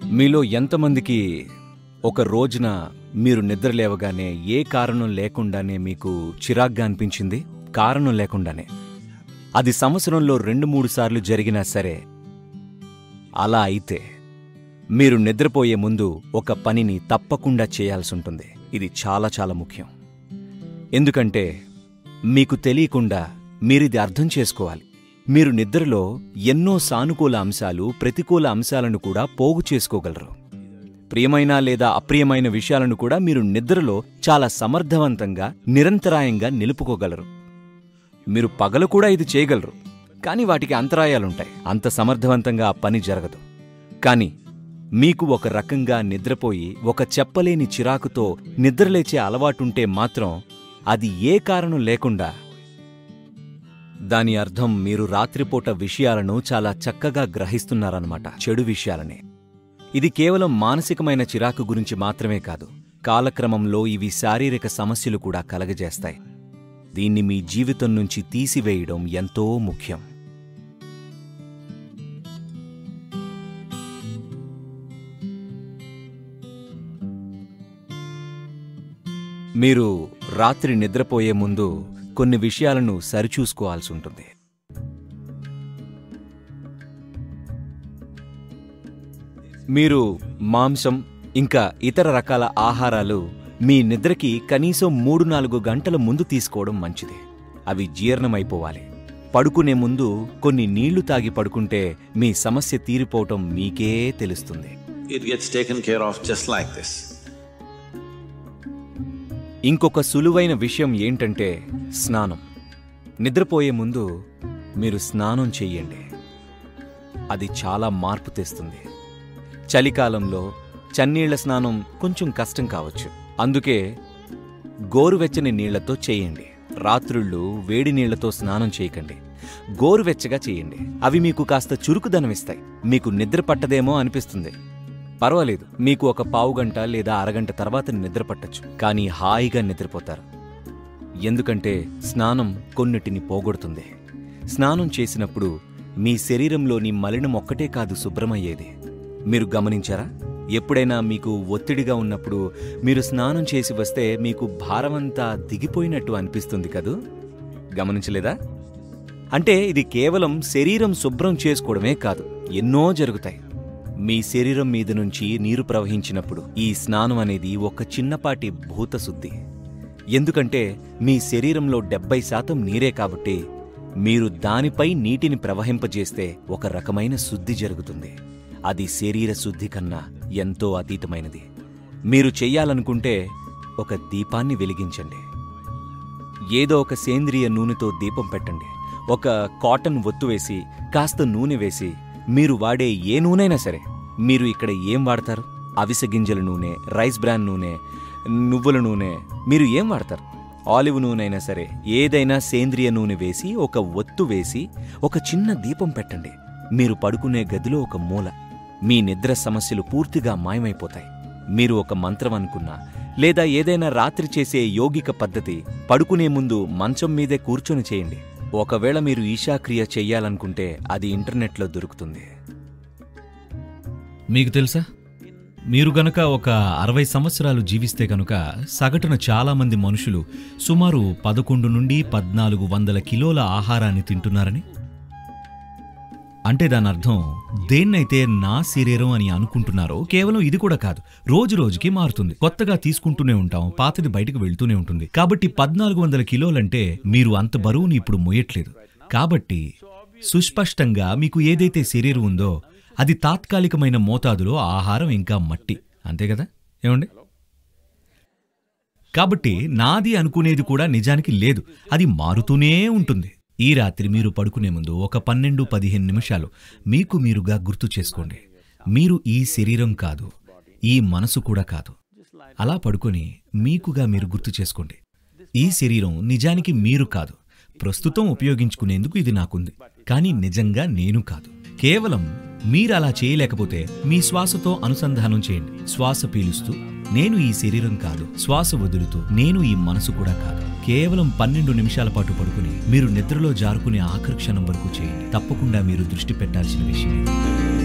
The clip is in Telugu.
మీలో ఎంతమందికి ఒక రోజున మీరు నిద్ర లేవగానే ఏ కారణం లేకుండానే మీకు చిరాగ్గా అనిపించింది కారణం లేకుండానే అది సంవత్సరంలో రెండు మూడు సార్లు జరిగినా సరే అలా అయితే మీరు నిద్రపోయే ముందు ఒక పనిని తప్పకుండా చేయాల్సి ఉంటుంది ఇది చాలా చాలా ముఖ్యం ఎందుకంటే మీకు తెలియకుండా మీరిది అర్థం చేసుకోవాలి మీరు నిద్రలో ఎన్నో సానుకూల అంశాలు ప్రతికూల అంశాలను కూడా పోగు చేసుకోగలరు ప్రియమైన లేదా అప్రియమైన విషయాలను కూడా మీరు నిద్రలో చాలా సమర్థవంతంగా నిరంతరాయంగా నిలుపుకోగలరు మీరు పగలు కూడా ఇది చేయగలరు కానీ వాటికి అంతరాయాలుంటాయి అంత సమర్థవంతంగా ఆ పని జరగదు కానీ మీకు ఒక రకంగా నిద్రపోయి ఒక చెప్పలేని చిరాకుతో నిద్రలేచే అలవాటుంటే మాత్రం అది ఏ కారణం లేకుండా దాని అర్థం మీరు రాత్రిపూట విషయాలను చాలా చక్కగా గ్రహిస్తున్నారన్నమాట చెడు విషయాలనే ఇది కేవలం మానసికమైన చిరాకు గురించి మాత్రమే కాదు కాలక్రమంలో ఇవి శారీరక సమస్యలు కూడా కలగజేస్తాయి దీన్ని మీ జీవితం నుంచి తీసివేయడం ఎంతో ముఖ్యం మీరు రాత్రి నిద్రపోయే ముందు కొన్ని విషయాలను సరిచూసుకోవాల్సి ఉంటుంది మీరు మాంసం ఇంకా ఇతర రకాల ఆహారాలు మీ నిద్రకి కనీసం మూడు నాలుగు గంటల ముందు తీసుకోవడం మంచిది అవి జీర్ణమైపోవాలి పడుకునే ముందు కొన్ని నీళ్లు తాగి పడుకుంటే మీ సమస్య తీరిపోవటం మీకే తెలుస్తుంది It gets taken care of just like this. ఇంకొక సులువైన విషయం ఏంటంటే స్నానం నిద్రపోయే ముందు మీరు స్నానం చెయ్యండి అది చాలా మార్పు తెస్తుంది చలికాలంలో చన్నీళ్ల స్నానం కొంచెం కష్టం కావచ్చు అందుకే గోరువెచ్చని నీళ్లతో చేయండి రాత్రుళ్ళు వేడి నీళ్లతో స్నానం చేయకండి గోరువెచ్చగా చేయండి అవి మీకు కాస్త చురుకుదనమిస్తాయి మీకు నిద్ర పట్టదేమో అనిపిస్తుంది పర్వాలేదు మీకు ఒక పావుగంట లేదా అరగంట తర్వాత నిద్ర పట్టచ్చు కానీ హాయిగా నిద్రపోతారు ఎందుకంటే స్నానం కొన్నిటిని పోగొడుతుంది స్నానం చేసినప్పుడు మీ శరీరంలోని మలినం ఒక్కటే కాదు శుభ్రమయ్యేది మీరు గమనించారా ఎప్పుడైనా మీకు ఒత్తిడిగా ఉన్నప్పుడు మీరు స్నానం చేసి వస్తే మీకు భారమంతా దిగిపోయినట్టు అనిపిస్తుంది కదూ గమనించలేదా అంటే ఇది కేవలం శరీరం శుభ్రం చేసుకోవడమే కాదు ఎన్నో జరుగుతాయి మీ శరీరం మీద నుంచి నీరు ప్రవహించినప్పుడు ఈ స్నానం అనేది ఒక చిన్నపాటి భూతశుద్ధి ఎందుకంటే మీ శరీరంలో డెబ్బై శాతం నీరే కాబట్టి మీరు దానిపై నీటిని ప్రవహింపజేస్తే ఒక రకమైన శుద్ధి జరుగుతుంది అది శరీర శుద్ధి కన్నా ఎంతో అతీతమైనది మీరు చెయ్యాలనుకుంటే ఒక దీపాన్ని వెలిగించండి ఏదో ఒక సేంద్రియ నూనెతో దీపం పెట్టండి ఒక కాటన్ ఒత్తు వేసి కాస్త నూనె వేసి మీరు వాడే ఏ నూనెైనా సరే మీరు ఇక్కడ ఏం వాడతారు అవిసె గింజల నూనె రైస్ బ్రాన్ నూనె నువ్వుల నూనె మీరు ఏం వాడతారు ఆలివ్ నూనె అయినా సరే ఏదైనా సేంద్రియ నూనె వేసి ఒక ఒత్తు వేసి ఒక చిన్న దీపం పెట్టండి మీరు పడుకునే గదిలో ఒక మూల మీ నిద్ర సమస్యలు పూర్తిగా మాయమైపోతాయి మీరు ఒక మంత్రం అనుకున్నా లేదా ఏదైనా రాత్రి చేసే యోగిక పద్ధతి పడుకునే ముందు మంచం మీదే కూర్చొని చేయండి ఒకవేళ మీరు ఈశాక్రియ చెయ్యాలనుకుంటే అది ఇంటర్నెట్లో దొరుకుతుంది మీకు తెలుసా మీరు గనక ఒక అరవై సంవత్సరాలు జీవిస్తే గనుక సగటున చాలామంది మనుషులు సుమారు పదకొండు నుండి పద్నాలుగు వందల కిలోల ఆహారాన్ని తింటున్నారని అంటే దాని అర్థం దేన్నైతే నా శరీరం అని అనుకుంటున్నారో కేవలం ఇది కూడా కాదు రోజు రోజుకి మారుతుంది కొత్తగా తీసుకుంటూనే ఉంటాం పాతది బయటకు వెళ్తూనే ఉంటుంది కాబట్టి పద్నాలుగు వందల కిలోలంటే మీరు అంత బరువుని ఇప్పుడు మోయట్లేదు కాబట్టి సుస్పష్టంగా మీకు ఏదైతే శరీరం ఉందో అది తాత్కాలికమైన మోతాదులో ఆహారం ఇంకా మట్టి అంతే కదా ఏమండి కాబట్టి నాది అనుకునేది కూడా నిజానికి లేదు అది మారుతూనే ఉంటుంది ఈ రాత్రి మీరు పడుకునే ముందు ఒక పన్నెండు పదిహేను నిమిషాలు మీకు మీరుగా గుర్తు చేసుకోండి మీరు ఈ శరీరం కాదు ఈ మనసు కూడా కాదు అలా పడుకొని మీకుగా మీరు గుర్తు చేసుకోండి ఈ శరీరం నిజానికి మీరు కాదు ప్రస్తుతం ఉపయోగించుకునేందుకు ఇది నాకుంది కానీ నిజంగా నేను కాదు కేవలం మీరు అలా చేయలేకపోతే మీ శ్వాసతో అనుసంధానం చేయండి శ్వాస పీలుస్తూ నేను ఈ శరీరం కాదు శ్వాస వదులుతూ నేను ఈ మనసు కూడా కాదు కేవలం పన్నెండు నిమిషాల పాటు పడుకుని మీరు నిద్రలో జారుకునే ఆఖరి క్షణం వరకు చేయండి తప్పకుండా మీరు దృష్టి పెట్టాల్సిన విషయం ఇది.